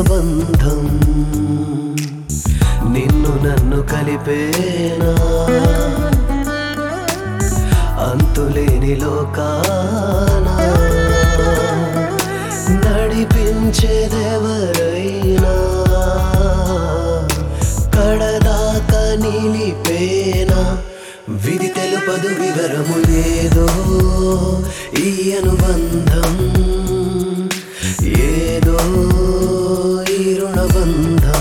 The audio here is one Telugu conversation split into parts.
బంధం నిన్ను నన్ను కలిపేనా అంతులేని లోకాన నడిపించేదెవరైనా కడదాకా నిలిపేనా విధి తెలుపదు వివరము లేదో ఈ అనుబంధం ఏదో ఈ రుణబంధం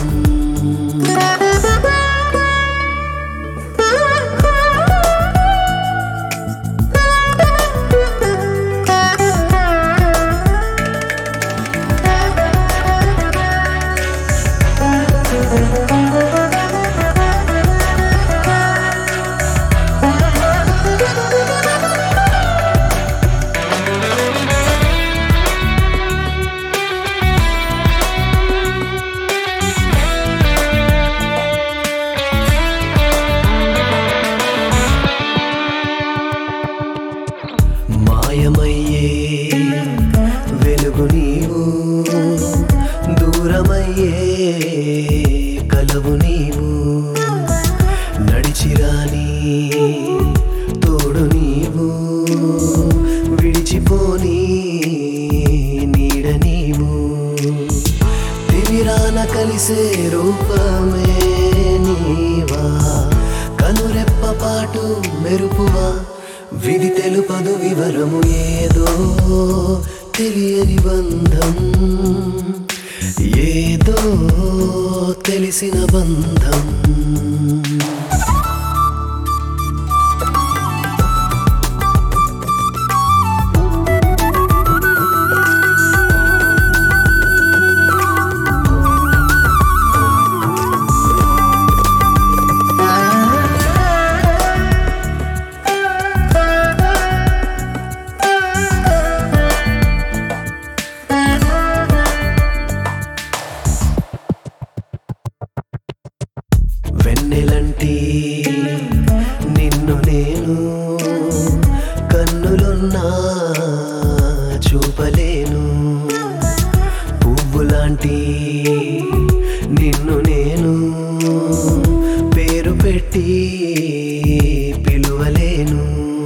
మాయమయ్యే వెలుగు నీవు దూరమయ్యే కలవు నీవు నడిచిరాని తోడు నీవు విడిచిపోని నీడ నీవు తిమిరాన కలిసే రూపమే నీవా కనురెప్ప పాటు మెరుపువా విధి తెలుపదు వివరము ఏదో తెలియని బంధం ఏదో తెలిసిన బంధం వెన్నెలంటి నిన్ను నేను కన్నులున్నా చూపలేను పువ్వులాంటి నిన్ను నేను పేరు పెట్టి పిలువలేను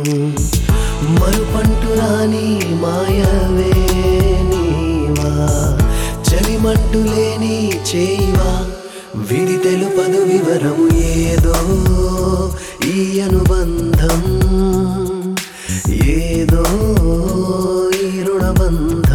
మరుపంటు రాని మాయవే నీవా చలిమంటు లేని చేయివా విధి తెలుపదు వివరము ఏదో ఈ అనుబంధం ఏదో ఈ రుణబంధం